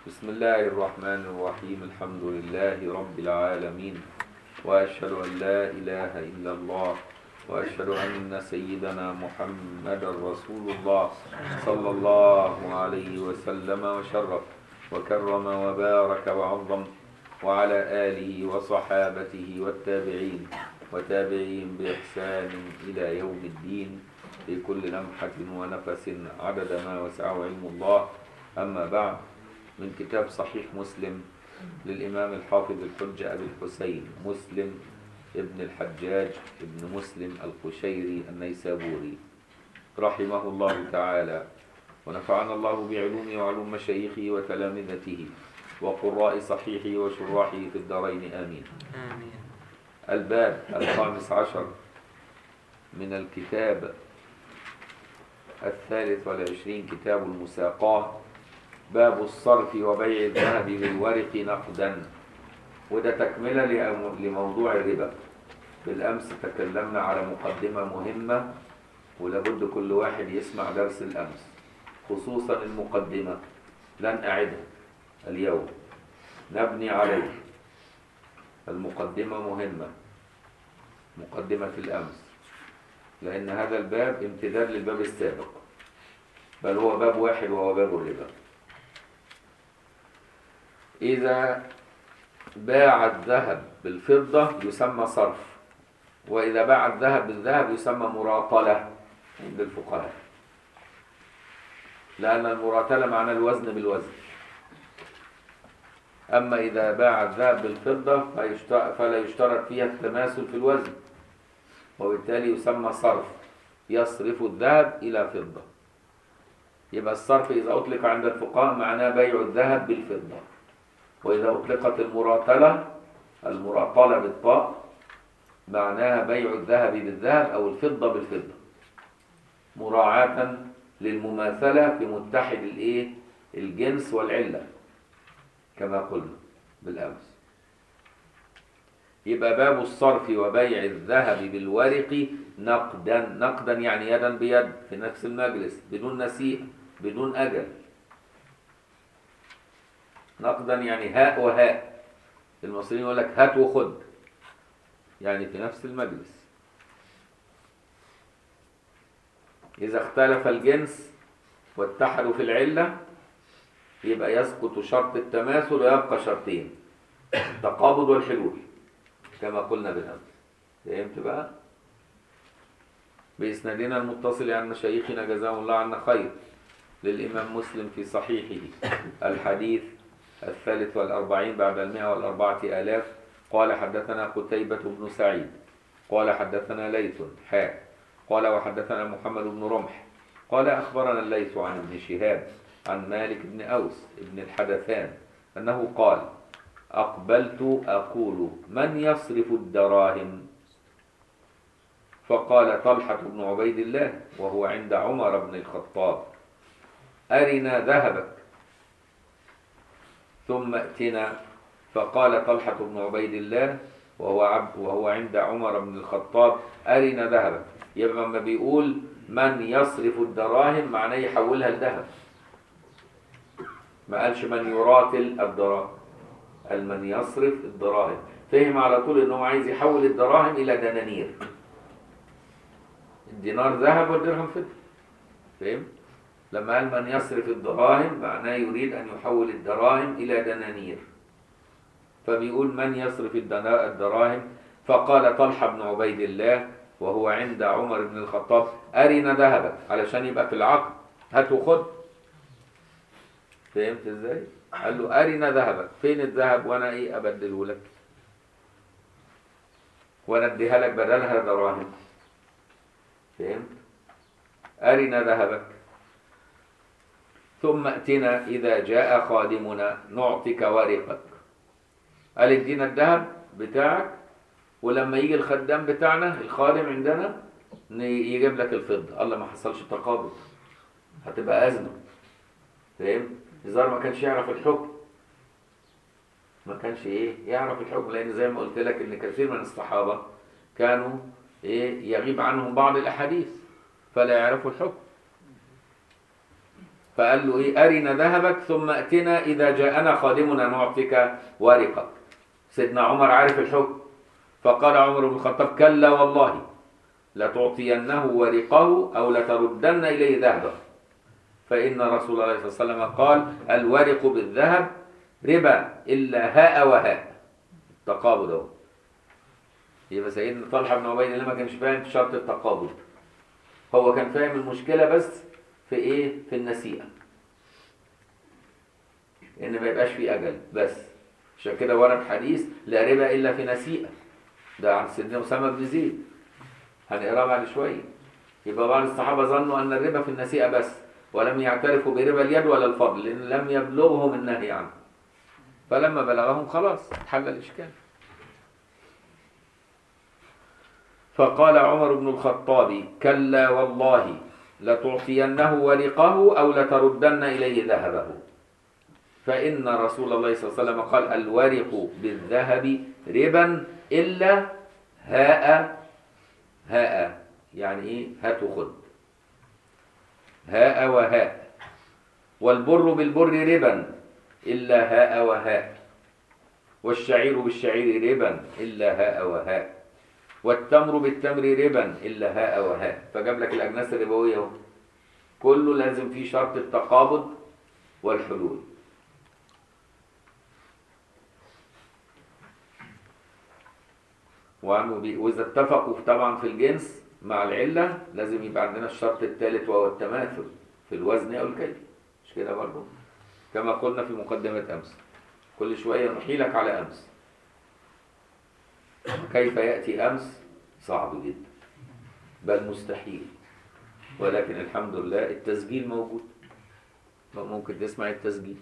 بسم الله الرحمن الرحيم الحمد لله رب العالمين وأشهد أن لا إله إلا الله وأشهد أن سيدنا محمد رسول الله صلى الله عليه وسلم وشرف وكرم وبارك وعظم وعلى آله وصحابته والتابعين وتابعين بإحسان إلى يوم الدين في كل لمحة ونفس عدد ما وسعه علم الله أما بعد من كتاب صحيح مسلم للإمام الحافظ الحجة أبي الحسين مسلم ابن الحجاج ابن مسلم القشيري النيسابوري رحمه الله تعالى ونفعنا الله بعلومه وعلوم مشايخه وتلامذته وقراء صحيحه وشراحه في الدارين آمين آمين الباب الخامس عشر من الكتاب الثالث والعشرين كتاب المساقاة باب الصرف وبيع الذهب بالورق نقدا وده تكملة لأم- لموضوع الربا بالأمس تكلمنا على مقدمة مهمة ولابد كل واحد يسمع درس الأمس خصوصا المقدمة لن أعدها اليوم نبني عليه المقدمة مهمة مقدمة الأمس لأن هذا الباب امتداد للباب السابق بل هو باب واحد وهو باب الربا إذا باع الذهب بالفضة يسمى صرف وإذا باع الذهب بالذهب يسمى مراطلة عند الفقهاء لأن المراطلة معنى الوزن بالوزن أما إذا باع الذهب بالفضة فيشت- فلا يشترط فيها التماثل في الوزن وبالتالي يسمى صرف يصرف الذهب إلى فضة يبقى الصرف إذا أطلق عند الفقهاء معناه بيع الذهب بالفضة وإذا أطلقت المراطلة المراطلة بالطاء معناها بيع الذهب بالذهب أو الفضة بالفضة مراعاة للمماثلة في متحد الإيه؟ الجنس والعلة كما قلنا بالأمس يبقى باب الصرف وبيع الذهب بالورق نقدا نقدا يعني يدا بيد في نفس المجلس بدون نسيئة بدون أجل نقدا يعني هاء وهاء المصريين يقول لك هات وخد يعني في نفس المجلس إذا اختلف الجنس واتحدوا في العلة يبقى يسقط شرط التماثل ويبقى شرطين التقابض والحلول كما قلنا بالأمس فهمت بقى؟ بإسنادنا المتصل عن مشايخنا جزاهم الله عنا خير للإمام مسلم في صحيحه الحديث الثالث والأربعين بعد المئة والأربعة آلاف قال حدثنا قتيبة بن سعيد قال حدثنا ليث حاء قال وحدثنا محمد بن رمح قال أخبرنا الليث عن ابن شهاب عن مالك بن أوس بن الحدثان أنه قال أقبلت أقول من يصرف الدراهم فقال طلحة بن عبيد الله وهو عند عمر بن الخطاب أرنا ذهبك ثم ائتنا فقال طلحة بن عبيد الله وهو عبد وهو عند عمر بن الخطاب أرنا ذهبك يبقى لما بيقول من يصرف الدراهم معناه يحولها لذهب ما قالش من يراتل الدراهم قال من يصرف الدراهم فهم على طول انه عايز يحول الدراهم الى دنانير الدينار ذهب والدرهم فضه فهم لما قال من يصرف الدراهم معناه يريد ان يحول الدراهم الى دنانير فبيقول من يصرف الدنا- الدراهم فقال طلحة بن عبيد الله وهو عند عمر بن الخطاب أرنا ذهبك علشان يبقى في العقد هات وخد فهمت ازاي؟ قال له أرنا ذهبك فين الذهب وانا ايه ابدله لك وانا اديها لك بدلها دراهم فهمت؟ أرنا ذهبك ثم ائتنا إذا جاء خادمنا نعطيك ورقك قال ادينا الذهب بتاعك ولما يجي الخدام بتاعنا الخادم عندنا ن- يجيب لك الفضة الله ما حصلش تقابض هتبقى أزمة فاهم؟ الزار ما كانش يعرف الحكم ما كانش ايه يعرف الحكم لان زي ما قلت لك ان كثير من الصحابه كانوا ايه يغيب عنهم بعض الاحاديث فلا يعرفوا الحكم فقال له ايه ارنا ذهبك ثم اتنا اذا جاءنا خادمنا نعطيك ورقك سيدنا عمر عارف الحكم فقال عمر بن الخطاب كلا والله لتعطينه ورقه او لتردن اليه ذهبه فان رسول الله صلى الله عليه وسلم قال الورق بالذهب ربا الا هاء وهاء تقابض اهو يبقى سيدنا طلحه بن عبيد الله ما كانش فاهم في شرط التقابض هو كان فاهم المشكله بس في ايه في النسيئه ان ما يبقاش في اجل بس عشان كده ورد حديث لا ربا الا في نسيئه ده عن سيدنا اسامه بن زيد هنقراه بعد شويه يبقى بعض الصحابه ظنوا ان الربا في النسيئه بس ولم يعترفوا بربا اليد ولا الفضل لان لم يبلغهم النهي عنه فلما بلغهم خلاص حل الاشكال فقال عمر بن الخطاب كلا والله لتعطينه ورقه او لتردن اليه ذهبه فان رسول الله صلى الله عليه وسلم قال الورق بالذهب ربا الا هاء هاء يعني ايه هات وخد هاء وهاء والبر بالبر ربا الا هاء وهاء والشعير بالشعير ربا الا هاء وهاء والتمر بالتمر ربا الا هاء وهاء فجاب لك الاجناس الربويه اهو كله لازم فيه شرط التقابض والحلول وعنه بي... واذا اتفقوا طبعا في الجنس مع العله لازم يبقى عندنا الشرط الثالث وهو التماثل في الوزن او الكيل مش كده برضه كما قلنا في مقدمه امس كل شويه نحيلك على امس كيف ياتي امس صعب جدا بل مستحيل ولكن الحمد لله التسجيل موجود ممكن تسمع التسجيل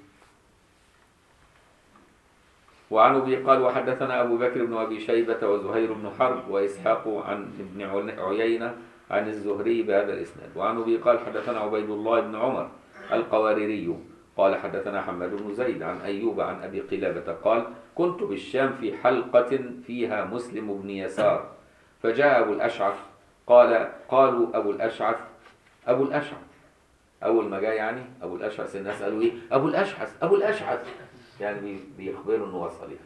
وعن ابي قال وحدثنا ابو بكر بن ابي شيبه وزهير بن حرب واسحاق عن ابن عيينه عن الزهري بهذا الاسناد وعن ابي قال حدثنا عبيد الله بن عمر القواريري قال حدثنا حماد بن زيد عن ايوب عن ابي قلابه قال كنت بالشام في حلقه فيها مسلم بن يسار فجاء ابو الاشعث قال قالوا ابو الاشعث ابو الاشعث اول ما جاء يعني ابو الاشعث الناس قالوا ايه ابو الاشعث ابو الاشعث يعني بيخبروا انه وصل يعني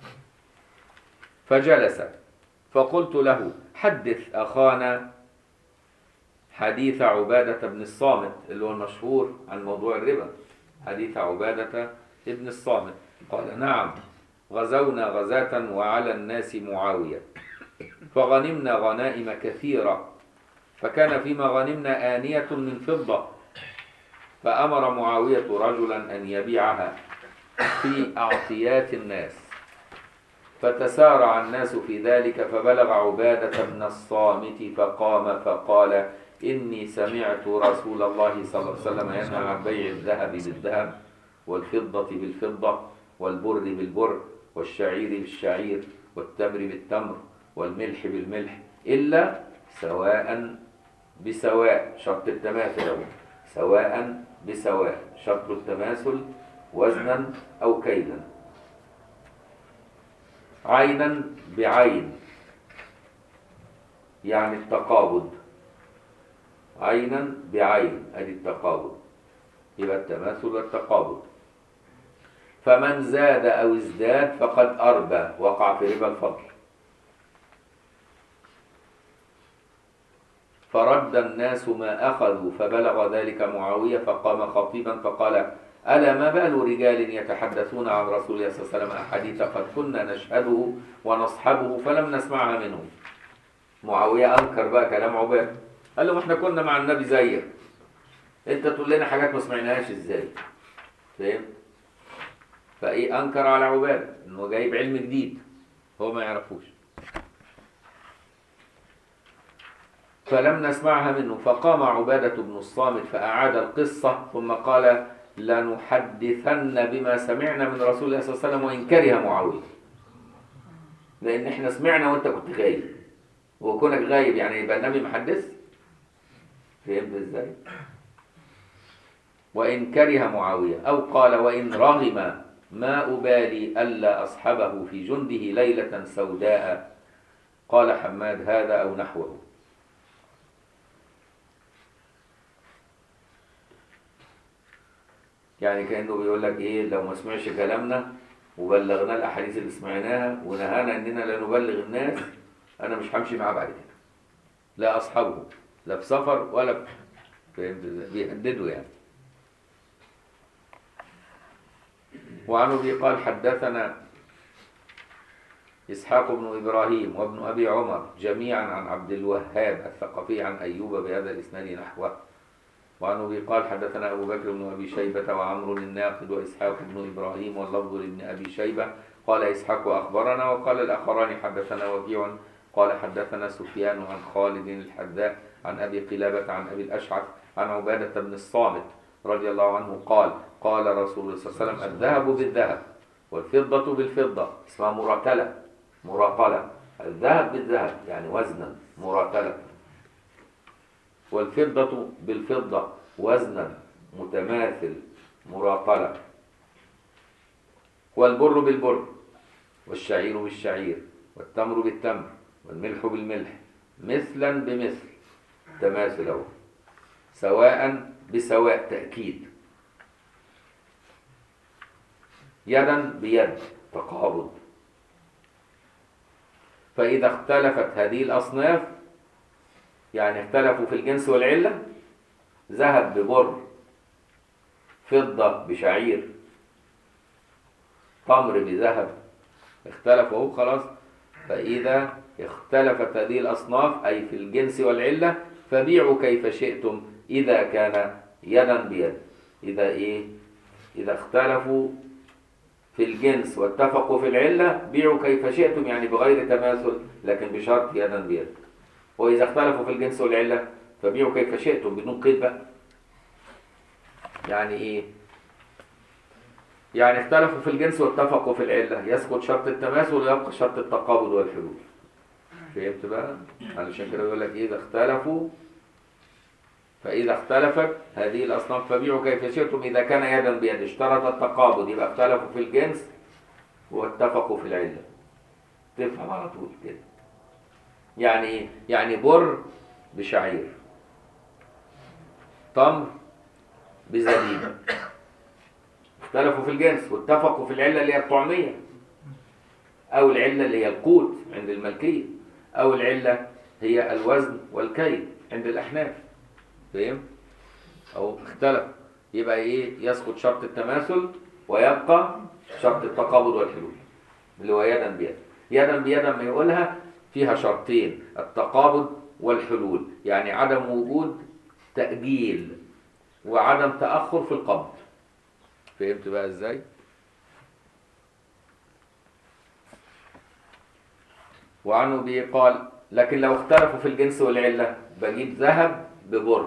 فجلس فقلت له حدث اخانا حديث عبادة بن الصامت اللي هو المشهور عن موضوع الربا حديث عبادة ابن الصامت قال نعم غزونا غزاة وعلى الناس معاوية فغنمنا غنائم كثيرة فكان فيما غنمنا آنية من فضة فأمر معاوية رجلا أن يبيعها في أعطيات الناس فتسارع الناس في ذلك فبلغ عبادة بن الصامت فقام فقال إني سمعت رسول الله صلى الله عليه وسلم ينهى عن بيع الذهب بالذهب والفضة بالفضة والبر بالبر والشعير بالشعير والتمر بالتمر والملح بالملح إلا سواء بسواء شرط التماثل أهو. سواء بسواء شرط التماثل وزنا أو كيلا عينا بعين يعني التقابض عينا بعين ادي التقابض يبقى التماثل والتقابض فمن زاد او ازداد فقد اربى وقع في ربا الفضل فرد الناس ما اخذوا فبلغ ذلك معاويه فقام خطيبا فقال الا ما بال رجال يتحدثون عن رسول الله صلى الله عليه وسلم احاديث قد كنا نشهده ونصحبه فلم نسمعها منه معاويه انكر بقى كلام عباد قال له ما احنا كنا مع النبي زيك انت تقول لنا حاجات ما سمعناهاش ازاي فاهم فايه انكر على عباده انه جايب علم جديد هو ما يعرفوش فلم نسمعها منه فقام عبادة بن الصامت فأعاد القصة ثم قال لنحدثن بما سمعنا من رسول الله صلى الله عليه وسلم وإن كره معاوية لأن احنا سمعنا وانت كنت غايب وكونك غايب يعني يبقى النبي محدث فهمت ازاي وإن كره معاوية أو قال وإن رغم ما أبالي ألا أصحبه في جنده ليلة سوداء قال حماد هذا أو نحوه يعني كأنه بيقول لك إيه لو ما سمعش كلامنا وبلغنا الأحاديث اللي سمعناها ونهانا إننا لا نبلغ الناس أنا مش همشي معاه بعد كده لا أصحابه لا في سفر ولا في فهمت إزاي؟ بيهددوا يعني وعن أبي قال حدثنا إسحاق بن إبراهيم وابن أبي عمر جميعا عن عبد الوهاب الثقفي عن أيوب بهذا الإسناد نحوه وعن أبي قال حدثنا أبو بكر بن أبي شيبة وعمرو الناقد وإسحاق بن إبراهيم واللفظ لابن أبي شيبة قال إسحاق أخبرنا وقال الآخران حدثنا وكيع قال حدثنا سفيان عن خالد الحذاء عن أبي قلابة عن أبي الأشعث عن عبادة بن الصامت رضي الله عنه قال قال رسول الله صلى الله عليه وسلم الذهب بالذهب والفضة بالفضة اسمها مراتلة مراقلة الذهب بالذهب يعني وزنا مراتلة والفضة بالفضة وزنا متماثل مراقلة والبر بالبر والشعير بالشعير والتمر بالتمر والملح بالملح مثلا بمثل تماثل أهو سواء بسواء تأكيد يدا بيد تقابض فإذا اختلفت هذه الأصناف يعني اختلفوا في الجنس والعلة ذهب ببر فضة بشعير تمر بذهب اختلفوا اهو خلاص فإذا اختلفت هذه الأصناف أي في الجنس والعلة فبيعوا كيف شئتم إذا كان يدا بيد إذا إيه إذا اختلفوا في الجنس واتفقوا في العلة بيعوا كيف شئتم يعني بغير تماثل لكن بشرط يدا بيد وإذا اختلفوا في الجنس والعلة فبيعوا كيف شئتم بدون قيد بقى يعني إيه يعني اختلفوا في الجنس واتفقوا في العلة يسقط شرط التماثل ويبقى شرط التقابض والحلول فهمت بقى علشان كده بيقول لك إيه إذا اختلفوا فإذا اختلفت هذه الأصناف فبيعوا كيف شئتم إذا كان يدا بيد اشترط التقابض يبقى اختلفوا في الجنس واتفقوا في العلة تفهم على طول كده يعني ايه؟ يعني بر بشعير تمر بزبيب اختلفوا في الجنس واتفقوا في العلة اللي هي الطعمية أو العلة اللي هي القوت عند الملكية أو العلة هي الوزن والكيل عند الأحناف فهم؟ أو اختلف يبقى إيه يسقط شرط التماثل ويبقى شرط التقابض والحلول اللي هو يدا بيد يدا بيد ما يقولها فيها شرطين التقابض والحلول يعني عدم وجود تأجيل وعدم تأخر في القبض فهمت بقى ازاي؟ وعنه به قال لكن لو اختلفوا في الجنس والعلة بجيب ذهب ببر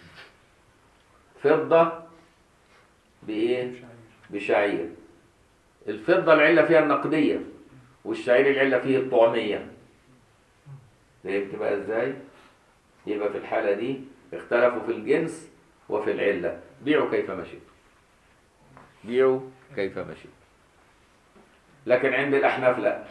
فضة بإيه؟ بشعير الفضة العلة فيها النقدية والشعير العلة فيه الطعمية فهمت بقى ازاي؟ يبقى في الحالة دي اختلفوا في الجنس وفي العلة بيعوا كيف مشيت بيعوا كيف مشيت لكن عند الأحناف لا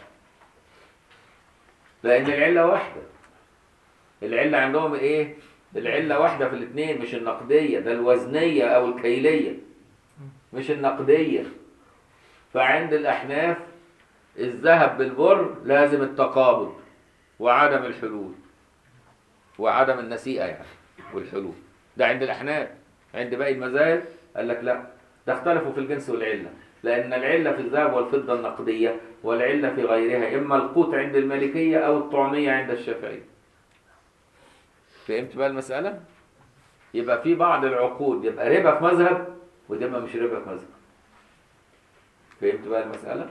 لأن العلة واحدة العلة عندهم ايه؟ العلة واحدة في الاثنين مش النقدية ده الوزنية أو الكيلية مش النقدية فعند الأحناف الذهب بالبر لازم التقابض وعدم الحلول وعدم النسيئة يعني والحلول ده عند الأحناف عند باقي المذاهب قال لك لا ده اختلفوا في الجنس والعلة لأن العلة في الذهب والفضة النقدية والعلة في غيرها إما القوت عند المالكية أو الطعمية عند الشافعية فهمت بقى المسألة؟ يبقى في بعض العقود يبقى ربا في مذهب وتبقى مش ربا في مذهب فهمت بقى المسألة؟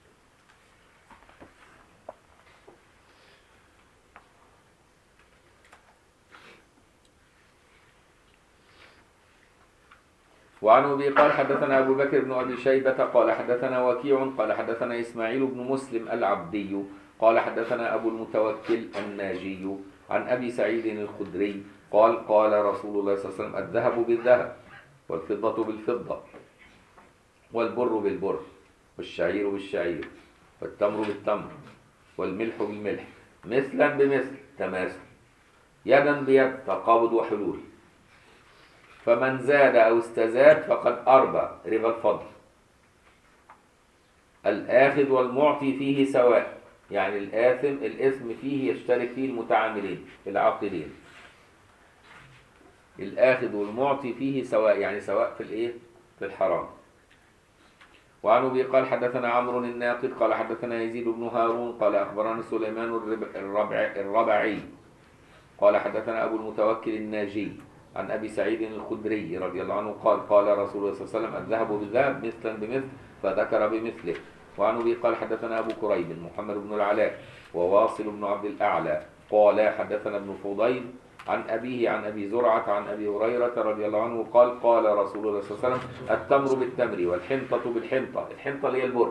وعن ابي قال حدثنا ابو بكر بن ابي شيبه قال حدثنا وكيع قال حدثنا اسماعيل بن مسلم العبدي قال حدثنا ابو المتوكل الناجي عن ابي سعيد الخدري قال قال رسول الله صلى الله عليه وسلم الذهب بالذهب والفضه بالفضه والبر بالبر والشعير بالشعير والتمر بالتمر والملح بالملح مثلا بمثل تماثل يدا بيد تقابض وحلول فمن زاد أو استزاد فقد أربى ربا الفضل الآخذ والمعطي فيه سواء يعني الآثم الإثم فيه يشترك فيه المتعاملين العاقلين الآخذ والمعطي فيه سواء يعني سواء في الإيه؟ في الحرام وعن أبي قال حدثنا عمرو الناقد قال حدثنا يزيد بن هارون قال أخبرنا سليمان الرب- الربع الربعي قال حدثنا أبو المتوكل الناجي عن أبي سعيد الخدري رضي الله عنه قال قال رسول الله صلى الله عليه وسلم الذهب بالذهب مثلا بمثل فذكر بمثله وعن أبي قال حدثنا أبو كريب محمد بن العلاء وواصل بن عبد الأعلى قال حدثنا ابن فضيل عن أبيه عن أبي زرعة عن أبي هريرة رضي الله عنه قال قال رسول الله صلى الله عليه وسلم التمر بالتمر والحنطة بالحنطة الحنطة اللي هي البر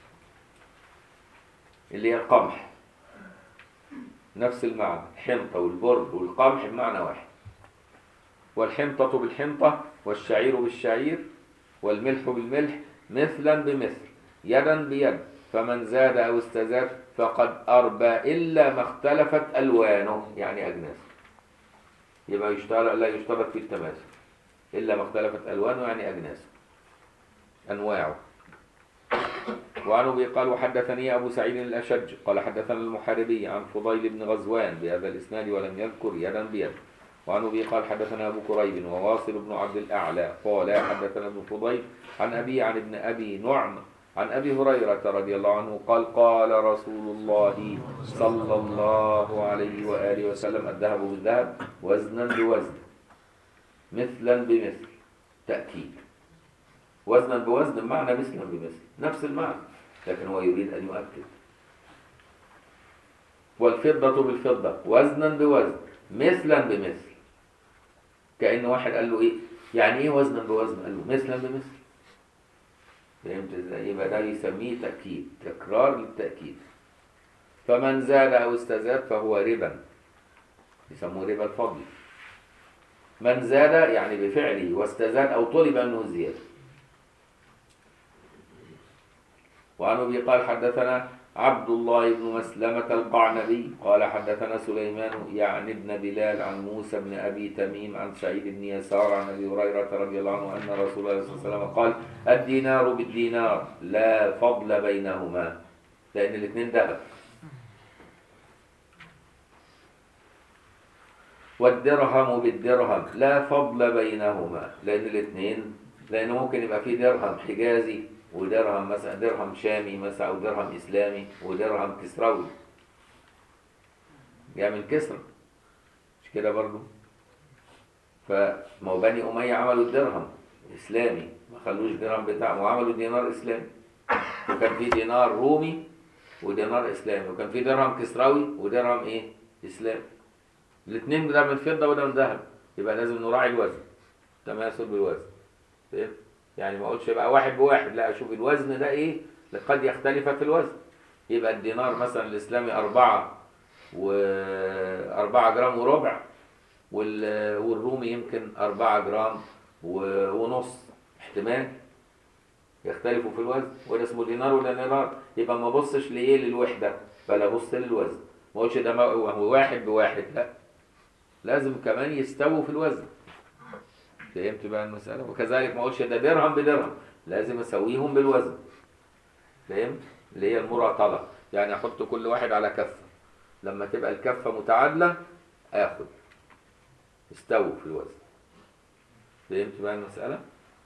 اللي هي القمح نفس المعنى الحنطة والبر والقمح بمعنى واحد والحنطة بالحنطة والشعير بالشعير والملح بالملح مثلا بمثل يدا بيد فمن زاد أو استزاد فقد أربى إلا ما اختلفت ألوانه يعني أجناسه يبقى يشترط لا يشترط في التماثل إلا ما اختلفت ألوانه يعني أجناسه أنواعه وعن أبي قال وحدثني أبو سعيد الأشج قال حدثنا المحاربي عن فضيل بن غزوان بهذا الإسناد ولم يذكر يدا بيد وعن أبي قال حدثنا أبو كريب وواصل بن عبد الأعلى قال حدثنا ابن فضيل عن أبي عن ابن أبي نعم عن أبي هريرة رضي الله عنه قال قال رسول الله صلى الله عليه وآله وسلم الذهب بالذهب وزنا بوزن مثلا بمثل تأكيد وزنا بوزن بمعنى مثلا بمثل نفس المعنى لكن هو يريد أن يؤكد والفضة بالفضة وزنا بوزن مثلا بمثل كأن واحد قال له إيه يعني إيه وزنا بوزن قال له مثلا بمثل فهمت ازاي يبقى ده يسميه تأكيد تكرار للتأكيد فمن زاد أو استزاد فهو ربا يسموه ربا الفضل من زاد يعني بفعله واستزاد أو طلب منه الزيادة وعن أبي قال حدثنا عبد الله بن مسلمة القعنبي قال حدثنا سليمان يعني ابن بلال عن موسى بن أبي تميم عن سعيد بن يسار عن أبي هريرة رضي الله عنه أن رسول الله صلى الله عليه وسلم قال الدينار بالدينار لا فضل بينهما لأن الاثنين ذهب والدرهم بالدرهم لا فضل بينهما لأن الاثنين لأن ممكن يبقى في درهم حجازي ودرهم مثلا درهم شامي مثلا أو درهم إسلامي ودرهم كسروي جاء من كسرى مش كده برضو فما هو بني أمية عملوا الدرهم إسلامي ما خلوش درهم بتاعهم وعملوا دينار إسلامي وكان في دينار رومي ودينار إسلامي وكان في درهم كسروي ودرهم إيه إسلامي الاثنين ده من فضة وده من ذهب يبقى لازم نراعي الوزن تماثل بالوزن فهمت؟ يعني ما اقولش يبقى واحد بواحد لا اشوف الوزن ده ايه قد يختلف في الوزن يبقى الدينار مثلا الاسلامي أربعة وأربعة جرام وربع وال- والرومي يمكن أربعة جرام و- ونص احتمال يختلفوا في الوزن وده اسمه دينار وده دينار يبقى ما ابصش لايه للوحده بل ابص للوزن ما اقولش ده ما- هو واحد بواحد لا لازم كمان يستووا في الوزن فهمت بقى المسألة وكذلك ما اقولش ده درهم بدرهم لازم اسويهم بالوزن فهمت اللي هي المراطلة يعني احط كل واحد على كفة لما تبقى الكفة متعادلة اخد استووا في الوزن فهمت بقى المسألة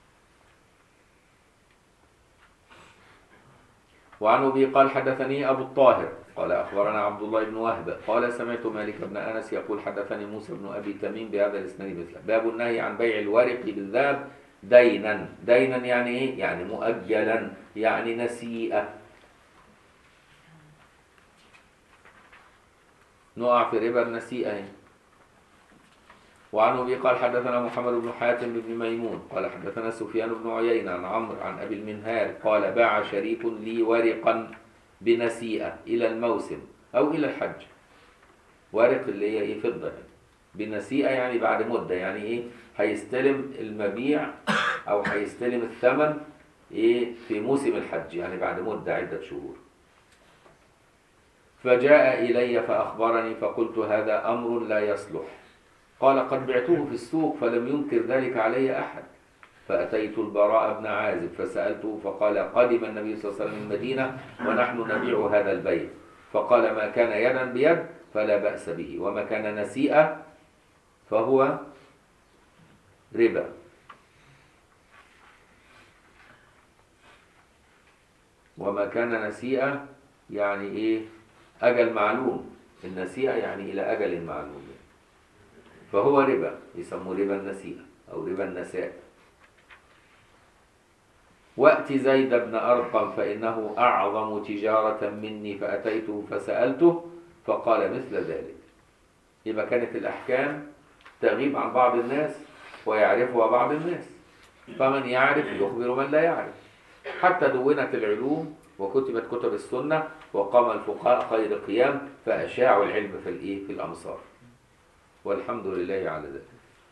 وعن ابي قال حدثني ابو الطاهر قال اخبرنا عبد الله بن وهب قال سمعت مالك بن انس يقول حدثني موسى بن ابي تميم بهذا الاسناد مثله باب النهي عن بيع الورق بالذهب دينا دينا يعني ايه يعني مؤجلا يعني نسيئه نقع في ربا النسيئه هنا. وعن ابي قال حدثنا محمد بن حاتم بن ميمون قال حدثنا سفيان بن عيينة عن عمرو عن ابي المنهار قال باع شريك لي ورقا بنسيئة الى الموسم او الى الحج ورق اللي هي ايه فضة يعني. بنسيئة يعني بعد مدة يعني ايه هيستلم المبيع او هيستلم الثمن ايه في موسم الحج يعني بعد مدة عدة شهور فجاء إلي فأخبرني فقلت هذا أمر لا يصلح قال قد بعته في السوق فلم ينكر ذلك علي أحد فأتيت البراء بن عازب فسألته فقال قدم النبي صلى الله عليه وسلم من المدينة ونحن نبيع هذا البيع فقال ما كان يدا بيد فلا بأس به وما كان نسيئة فهو ربا وما كان نسيئة يعني إيه أجل معلوم النسيئة يعني إلى أجل معلوم فهو ربا يسموه ربا النسيئة أو ربا النساء وأت زيد بن أرقم فإنه أعظم تجارة مني فأتيته فسألته فقال مثل ذلك يبقى كانت الأحكام تغيب عن بعض الناس ويعرفها بعض الناس فمن يعرف يخبر من لا يعرف حتى دونت العلوم وكتبت كتب السنة وقام الفقهاء خير قيام فأشاعوا العلم في الإيه في الأمصار والحمد لله على ذلك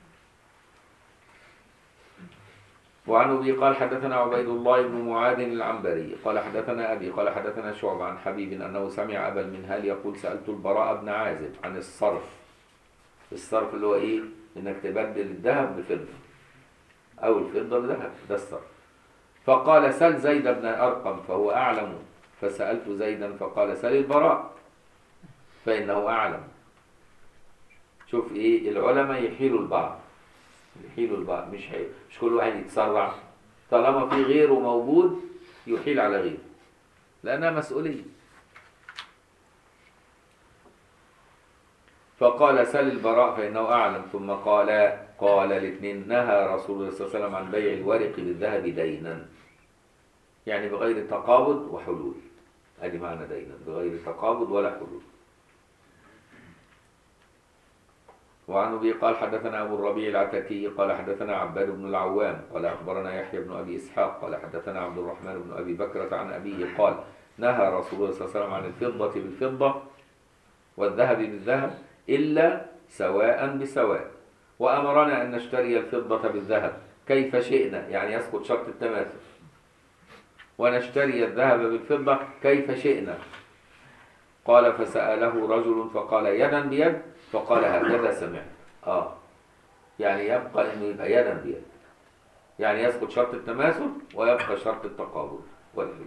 وعن أبي قال حدثنا عبيد الله بن معاذ العنبري قال حدثنا أبي قال حدثنا شعب عن حبيب أنه سمع أبا المنهال يقول سألت البراء بن عازب عن الصرف الصرف اللي هو إيه إنك تبدل الذهب بفضة أو الفضة بذهب ده الصرف فقال سل زيد بن أرقم فهو أعلم فسألت زيدا فقال سل البراء فإنه أعلم شوف إيه العلماء يحيلوا البعض يحيلوا البعض مش حي... مش كل واحد يتسرع طالما في غيره موجود يحيل على غيره لأنها مسؤولية فقال سل البراء فإنه أعلم ثم قال قال الاثنين نهى رسول الله صلى الله عليه وسلم عن بيع الورق بالذهب دينا يعني بغير تقابض وحلول ادي معنى دينا بغير تقابض ولا حلول وعن ابي قال حدثنا ابو الربيع العتكي قال حدثنا عباد بن العوام قال اخبرنا يحيى بن ابي اسحاق قال حدثنا عبد الرحمن بن ابي بكرة عن ابيه قال نهى رسول الله صلى الله عليه وسلم عن الفضة بالفضة والذهب بالذهب الا سواء بسواء وامرنا ان نشتري الفضة بالذهب كيف شئنا يعني يسقط شرط التماثل ونشتري الذهب بالفضة كيف شئنا قال فسأله رجل فقال يدا بيد فقال هكذا سمعت اه يعني يبقى انه يبقى يدا بيد يعني يسقط شرط التماثل ويبقى شرط التقابل والحلول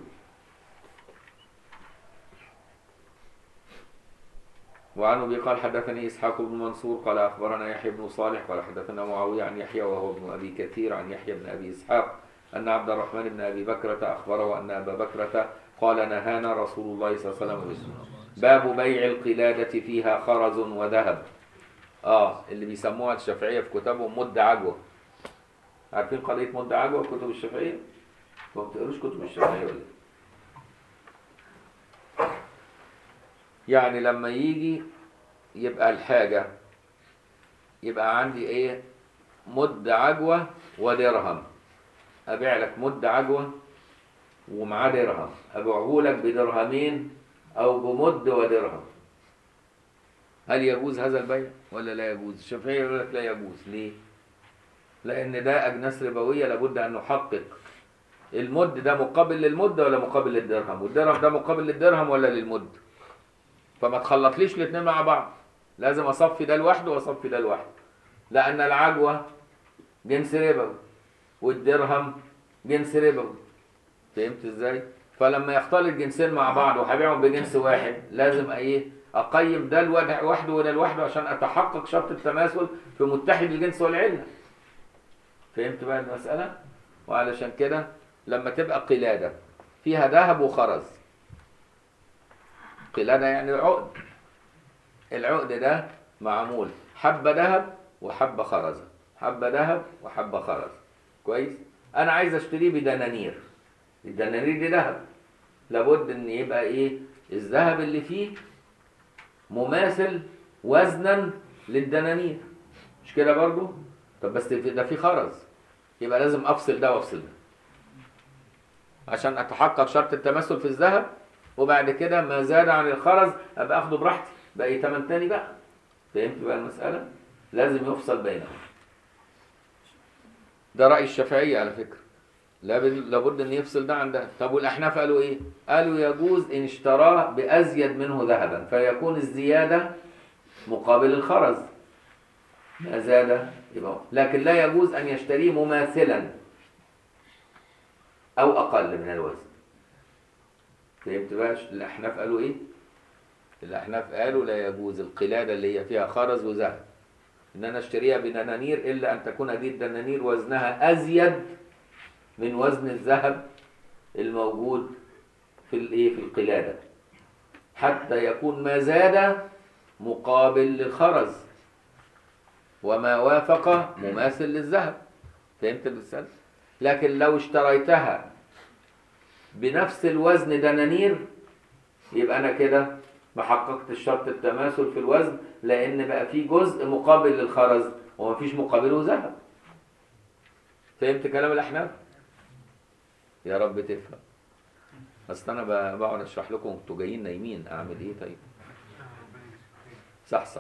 وعن ابي قال حدثني اسحاق بن منصور قال اخبرنا يحيى بن صالح قال حدثنا معاويه عن يحيى وهو ابن ابي كثير عن يحيى بن ابي اسحاق ان عبد الرحمن بن ابي بكرة اخبره ان ابا بكرة قال نهانا رسول الله صلى الله عليه وسلم باب بيع القلادة فيها خرز وذهب اه اللي بيسموها الشافعية في كتبهم مد عجوة عارفين قضية مد عجوة في كتب الشافعية؟ ما بتقروش كتب الشافعية ولا يعني لما يجي يبقى الحاجة يبقى عندي ايه مد عجوة ودرهم ابيع لك مد عجوة ومعاه درهم ابيعه لك بدرهمين او بمد ودرهم هل يجوز هذا البيع ولا لا يجوز الشافعي يقول لك لا يجوز ليه لان ده اجناس ربويه لابد ان نحقق المد ده مقابل للمد ولا مقابل للدرهم والدرهم ده مقابل للدرهم ولا للمد فما تخلطليش الاثنين مع بعض لازم اصفي ده لوحده واصفي ده لوحده لان العجوه جنس ربوي والدرهم جنس ربوي فهمت ازاي فلما يختلط جنسين مع بعض وهبيعهم بجنس واحد لازم ايه اقيم ده لوحده وده لوحده عشان اتحقق شرط التماثل في متحد الجنس والعله فهمت بقى المساله وعلشان كده لما تبقى قلاده فيها ذهب وخرز قلاده يعني عقد العقد ده معمول حبه ذهب وحبه خرزه حبه ذهب وحبه خرز كويس انا عايز اشتريه بدنانير الدنانير دي ذهب لابد ان يبقى ايه الذهب اللي فيه مماثل وزنا للدنانير مش كده برضو طب بس ده في خرز يبقى لازم افصل ده وافصل ده عشان اتحقق شرط التماثل في الذهب وبعد كده ما زاد عن الخرز ابقى اخده براحتي بقى تمن تاني بقى فهمت بقى المساله لازم يفصل بينهم ده راي الشافعيه على فكره لابد ان يفصل ده عن ده طب والاحناف قالوا ايه قالوا يجوز ان اشتراه بازيد منه ذهبا فيكون الزياده مقابل الخرز ما زاد يبقى لكن لا يجوز أن يشتريه مماثلا أو أقل من الوزن فهمت بقى الأحناف قالوا إيه؟ الأحناف قالوا لا يجوز القلادة اللي هي فيها خرز وذهب إن أنا أشتريها بدنانير إلا أن تكون هذه الدنانير وزنها أزيد من وزن الذهب الموجود في الإيه في القلادة حتى يكون ما زاد مقابل للخرز وما وافق مماثل للذهب فهمت المثال لكن لو اشتريتها بنفس الوزن دنانير يبقى انا كده ما حققتش شرط التماثل في الوزن لان بقى في جزء مقابل للخرز ومفيش مقابله ذهب فهمت كلام الاحناف يا رب تفهم اصل انا ب- بقعد اشرح لكم انتوا جايين نايمين اعمل ايه طيب صح صح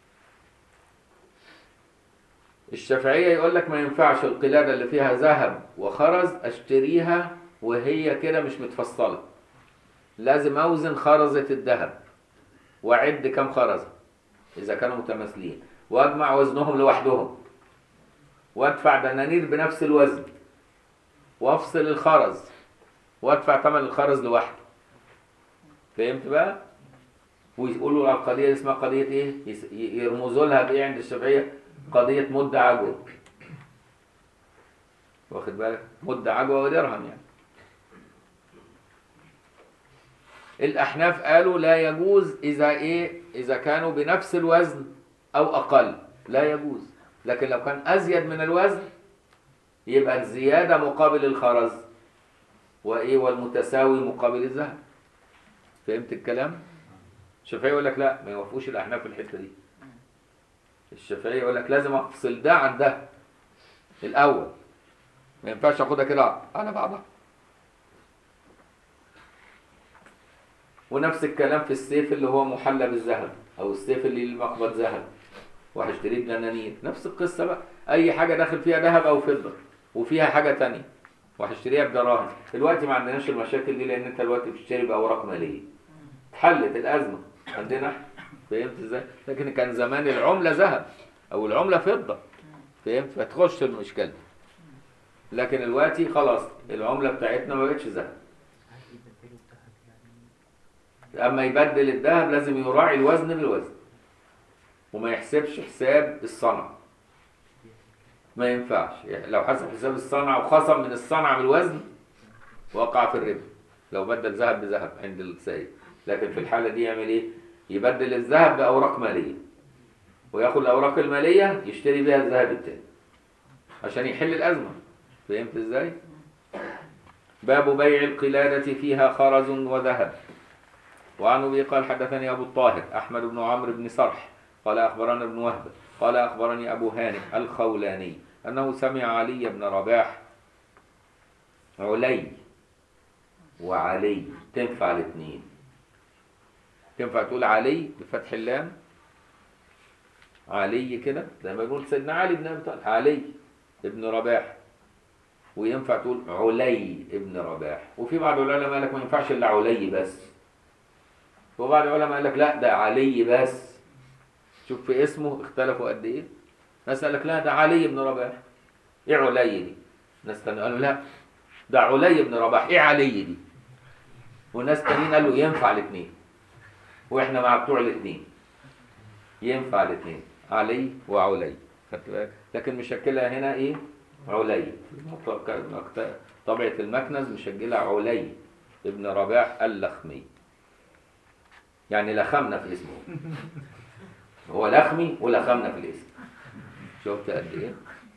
الشافعية يقول لك ما ينفعش القلادة اللي فيها ذهب وخرز اشتريها وهي كده مش متفصلة لازم اوزن خرزة الذهب واعد كم خرزة اذا كانوا متماثلين واجمع وزنهم لوحدهم وادفع دنانير بنفس الوزن وافصل الخرز وادفع ثمن الخرز لوحده فهمت بقى ويقولوا على القضيه دي اسمها قضيه ايه يس- ي- يرمزوا لها بايه عند الشافعيه قضيه مد عجوه واخد بالك مد عجوه ودرهم يعني الاحناف قالوا لا يجوز اذا ايه اذا كانوا بنفس الوزن او اقل لا يجوز لكن لو كان ازيد من الوزن يبقى الزياده مقابل الخرز وايه والمتساوي مقابل الذهب فهمت الكلام الشافعي يقول لك لا ما يوافقوش الاحناف في الحته دي الشافعي يقول لك لازم افصل ده عن ده الاول ما ينفعش اخدها كده على بعضها ونفس الكلام في السيف اللي هو محلى بالذهب او السيف اللي المقبض ذهب وهشتريه بنانير نفس القصه بقى اي حاجه داخل فيها ذهب او فضه وفيها حاجه تانية وهشتريها بدراهم دلوقتي ما عندناش المشاكل دي لان انت دلوقتي بتشتري باوراق ماليه اتحلت الازمه عندنا فهمت ازاي لكن كان زمان العمله ذهب او العمله فضه فهمت فتخش المشكله لكن دلوقتي خلاص العمله بتاعتنا ما بقتش ذهب اما يبدل الذهب لازم يراعي الوزن بالوزن وما يحسبش حساب الصنعه ما ينفعش يعني لو حسب حساب الصنعه وخصم من الصنعه بالوزن وقع في الربا لو بدل ذهب بذهب عند السائل لكن في الحاله دي يعمل ايه يبدل الذهب باوراق ماليه وياخد الاوراق الماليه يشتري بيها الذهب التاني عشان يحل الازمه فهمت ازاي باب بيع القلاده فيها خرز وذهب وعن ابي قال حدثني ابو الطاهر احمد بن عمرو بن صرح قال اخبرنا ابن وهب قال اخبرني ابو هانئ الخولاني انه سمع علي بن رباح علي وعلي تنفع الاثنين تنفع تقول علي بفتح اللام علي كده زي ما يقول سيدنا علي بن ابي طالب علي ابن رباح وينفع تقول علي ابن رباح وفي بعض العلماء قال لك ما ينفعش الا علي بس وبعض العلماء قال لك لا ده علي بس شوف في اسمه اختلفوا قد ايه ناس قال لك لا ده علي بن رباح ايه علي دي ناس تانيين قالوا لا ده علي بن رباح ايه علي دي وناس تانيين قالوا ينفع الاثنين واحنا مع بتوع الاثنين ينفع الاثنين علي وعلي خدت بالك لكن مشكلها هنا ايه علي طبعة المكنز مشكلها علي ابن رباح اللخمي يعني لخمنا في اسمه هو لخمي ولخمنا في الاسم شفت قد ايه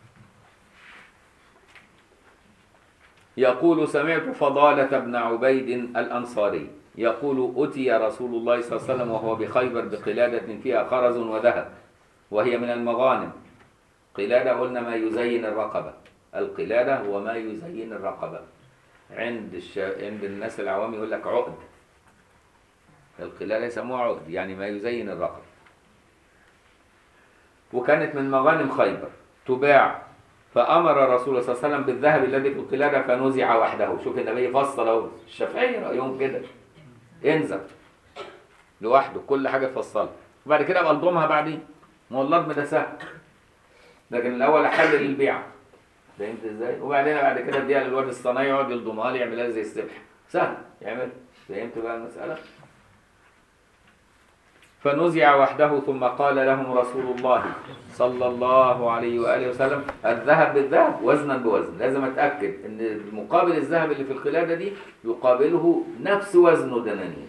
يقول سمعت فضالة بن عبيد الأنصاري يقول أتي رسول الله صلى الله عليه وسلم وهو بخيبر بقلادة فيها خرز وذهب وهي من المغانم قلادة قلنا ما يزين الرقبة القلادة هو ما يزين الرقبة عند الش... عند الناس العوام يقول لك عقد القلادة يسموها عقد يعني ما يزين الرقبة وكانت من مغانم خيبر تباع فأمر الرسول صلى الله عليه وسلم بالذهب الذي في القلادة فنزع وحده شوف النبي فصل اهو الشافعية رأيهم كده انزل لوحده كل حاجة تفصلها وبعد كده ابقى الضمها بعدين ما هو اللضم ده سهل لكن الاول احلل البيع فهمت ازاي وبعدين بعد كده اديها للواد الصنايعي يقعد يلضمها لي يعملها زي السبح سهل يعمل فهمت بقى المساله فنزع وحده ثم قال لهم رسول الله صلى الله عليه واله وسلم الذهب بالذهب وزنا بوزن لازم اتاكد ان مقابل الذهب اللي في القلاده دي يقابله نفس وزن دنانير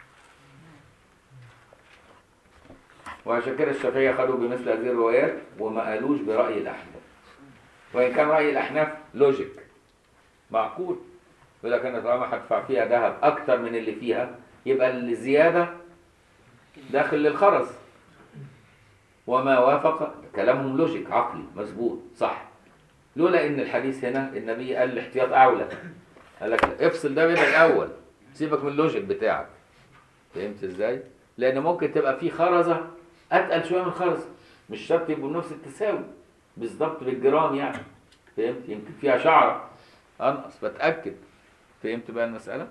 وعشان كده الشافعيه خدوا بمثل هذه الروايات وما قالوش براي الاحناف وان كان راي الاحناف لوجيك معقول يقول لك انا طالما هدفع فيها ذهب اكتر من اللي فيها يبقى الزياده داخل للخرز وما وافق كلامهم لوجيك عقلي مظبوط صح لولا ان الحديث هنا النبي قال الاحتياط اولى قال لك افصل ده بين الاول سيبك من اللوجيك بتاعك فهمت ازاي لان ممكن تبقى في خرزه اتقل شويه من خرزه مش شرط يبقوا بنفس التساوي بالظبط بالجرام يعني فهمت يمكن فيها شعره انقص بتاكد فهمت بقى المساله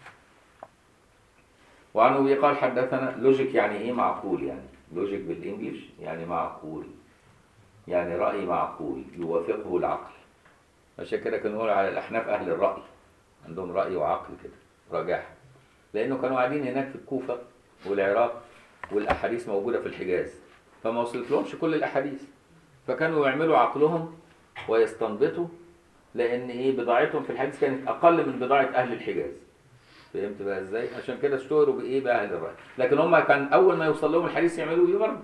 وعن ابي قال حدثنا لوجيك يعني ايه معقول يعني لوجيك بالانجلش يعني معقول يعني راي معقول يوافقه العقل عشان كده كانوا يقولوا على الاحناف اهل الراي عندهم راي وعقل كده رجاح لانه كانوا قاعدين هناك في الكوفه والعراق والاحاديث موجوده في الحجاز فما وصلتلهمش كل الاحاديث فكانوا يعملوا عقلهم ويستنبطوا لان ايه بضاعتهم في الحديث كانت اقل من بضاعه اهل الحجاز فهمت بقى ازاي عشان كده اشتهروا بايه باهل الراي لكن هم كان اول ما يوصل لهم الحديث يعملوا ايه برضه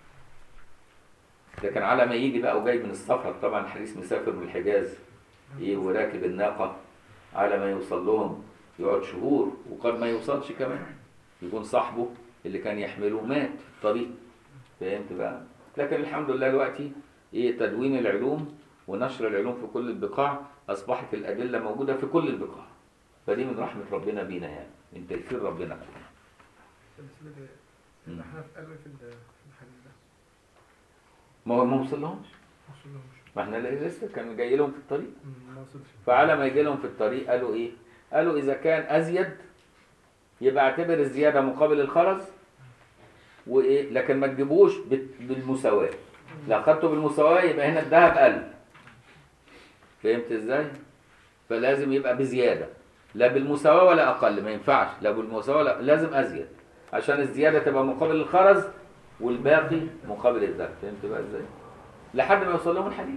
لكن على ما يجي بقى وجاي من السفر طبعا الحديث مسافر من الحجاز ايه وراكب الناقه على ما يوصل لهم يقعد شهور وقد ما يوصلش كمان يكون صاحبه اللي كان يحمله مات في الطريق فهمت بقى لكن الحمد لله دلوقتي ايه تدوين العلوم ونشر العلوم في كل البقاع اصبحت الادله موجوده في كل البقاع فدي من رحمه ربنا بينا يعني من تيسير ربنا بالنسبة لي مم. الأحناف قالوا في ال- في الحديث ده ما هو ما وصلهمش ما وصلهمش ما احنا لسه كان جاي لهم في الطريق مم، ما وصلش فعلى ما يجي لهم في الطريق قالوا ايه قالوا اذا كان ازيد يبقى اعتبر الزياده مقابل الخرز وايه لكن ما تجيبوش بت- بالمساواه لو اخدته بالمساواه يبقى هنا الذهب قل فهمت ازاي فلازم يبقى بزياده لا بالمساواه ولا اقل ما ينفعش لا بالمساواه ولا لازم ازيد عشان الزياده تبقى مقابل الخرز والباقي مقابل الذهب فهمت بقى ازاي لحد ما يوصل لهم الحديث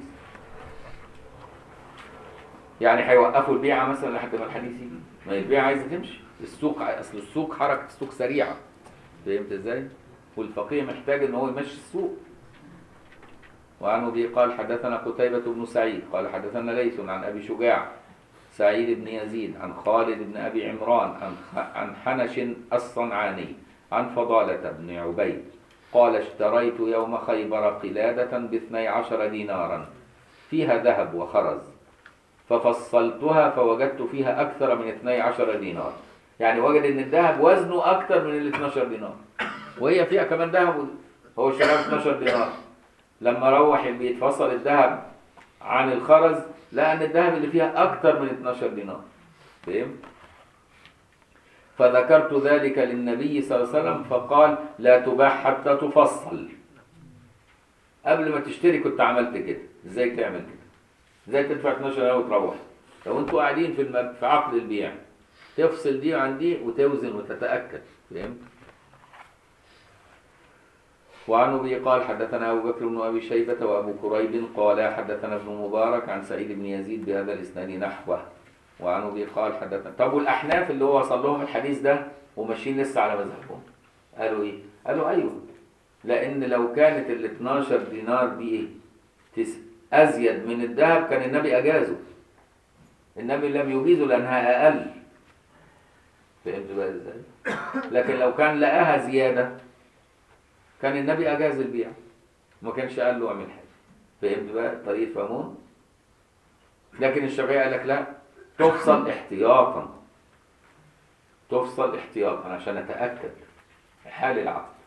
يعني هيوقفوا البيعه مثلا لحد ما الحديث يجي ما هي البيعه عايزه تمشي السوق اصل السوق حركه السوق سريعه فهمت ازاي والفقيه محتاج ان هو يمشي السوق وعن ابي قال حدثنا قتيبة بن سعيد قال حدثنا ليث عن ابي شجاع سعيد بن يزيد عن خالد بن ابي عمران عن خ- عن حنش الصنعاني عن فضالة بن عبيد قال اشتريت يوم خيبر قلادة باثني عشر دينارا فيها ذهب وخرز ففصلتها فوجدت فيها أكثر من 12 دينار يعني وجد إن الذهب وزنه أكثر من ال 12 دينار وهي فيها كمان ذهب هو اشتراها ب 12 دينار لما روح البيت فصل الذهب عن الخرز لقى ان الذهب اللي فيها اكتر من 12 دينار فهمت فذكرت ذلك للنبي صلى الله عليه وسلم فقال لا تباع حتى تفصل قبل ما تشتري كنت عملت كده ازاي تعمل كده ازاي تدفع 12 دينار وتروح لو انتوا قاعدين في الم... في عقد البيع تفصل دي عن دي وتوزن وتتاكد فهمت وعن ابي قال حدثنا ابو بكر بن ابي شيبه وابو كريب قال حدثنا ابن مبارك عن سعيد بن يزيد بهذا الاسناد نحوه وعن ابي قال حدثنا طب والاحناف اللي هو وصل لهم الحديث ده وماشيين لسه على مذهبهم قالوا ايه؟ قالوا ايوه لان لو كانت ال 12 دينار دي ايه؟ تس- ازيد من الذهب كان النبي اجازه النبي لم يجيزه لانها اقل فهمت بقى ازاي؟ لكن لو كان لقاها زياده كان النبي اجاز البيع ما كانش قال له اعمل حاجه فهمت بقى طريقه فهمون لكن الشافعي قال لك لا تفصل احتياطا تفصل احتياطا عشان اتاكد حال العقد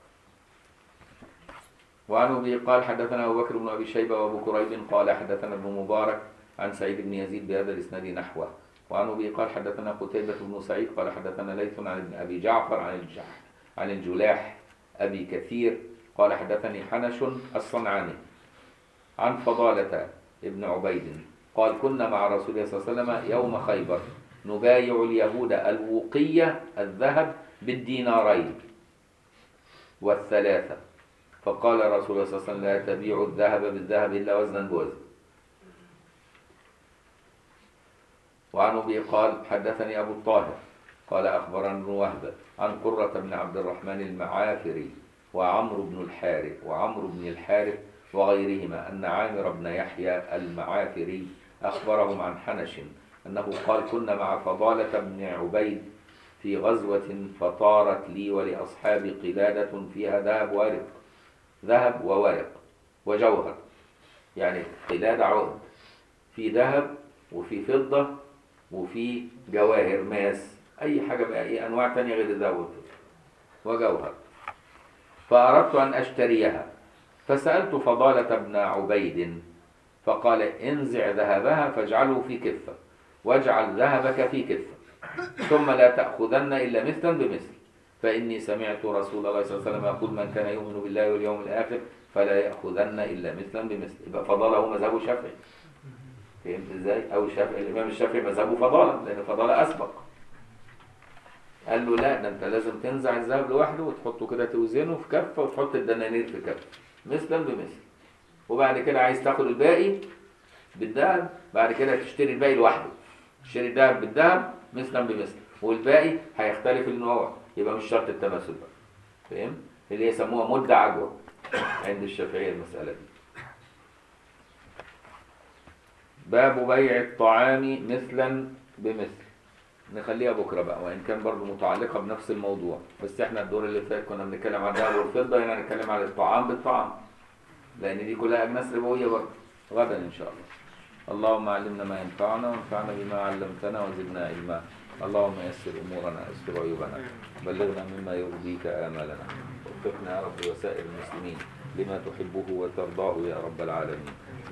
وعن ابي قال حدثنا ابو بكر بن ابي شيبه وابو كريب قال حدثنا ابن مبارك عن سعيد بن يزيد بهذا الاسناد نحوه وعن ابي قال حدثنا قتيبة بن سعيد قال حدثنا ليث عن ابن ابي جعفر عن الجح عن الجلاح ابي كثير قال حدثني حنش الصنعاني عن فضالة ابن عبيد قال كنا مع رسول الله صلى الله عليه وسلم يوم خيبر نبايع اليهود الوقية الذهب بالدينارين والثلاثة فقال رسول الله صلى الله عليه وسلم لا تبيع الذهب بالذهب إلا وزنا بوزن وعن أبي قال حدثني أبو الطاهر قال أخبرنا ابن وهب عن قرة بن عبد الرحمن المعافري وعمرو بن الحارث وعمرو بن الحارث وغيرهما أن عامر بن يحيى المعافري أخبرهم عن حنش أنه قال كنا مع فضالة بن عبيد في غزوة فطارت لي ولأصحابي قلادة فيها ذهب وورق ذهب وورق وجوهر يعني قلادة عقد في ذهب وفي فضة وفي جواهر ماس أي حاجة بقى أي أنواع تانية غير الذهب والفضة وجوهر فأردت أن أشتريها فسألت فضالة بن عبيد فقال انزع ذهبها فاجعله في كفة واجعل ذهبك في كفة ثم لا تأخذن إلا مثلا بمثل فإني سمعت رسول الله صلى الله عليه وسلم يقول من كان يؤمن بالله واليوم الآخر فلا يأخذن إلا مثلا بمثل يبقى فضاله مذهب الشافعي فهمت ازاي؟ أو الشافعي الإمام الشافعي مذهبه فضالة لأن فضالة أسبق قال له لا ده أنت لازم تنزع الذهب لوحده وتحطه كده توزنه في كفة وتحط الدنانير في كفة مثلا بمثل وبعد كده عايز تاخد الباقي بالذهب بعد كده تشتري الباقي لوحده تشتري الذهب بالذهب مثلا بمثل والباقي هيختلف النوع يبقى مش شرط التماثل بقى فاهم اللي يسموها مدة عجوة عند الشافعية المسألة دي باب بيع الطعام مثلا بمثل نخليها بكره بقى وان كان برضو متعلقه بنفس الموضوع بس احنا الدور اللي فات كنا بنتكلم عن الذهب والفضه هنا هنتكلم عن الطعام بالطعام لان دي كلها اجناس ربويه برضه غدا ان شاء الله اللهم علمنا ما ينفعنا وانفعنا بما علمتنا وزدنا علما اللهم يسر امورنا يسر عيوبنا بلغنا مما يرضيك امالنا وفقنا يا رب وسائر المسلمين لما تحبه وترضاه يا رب العالمين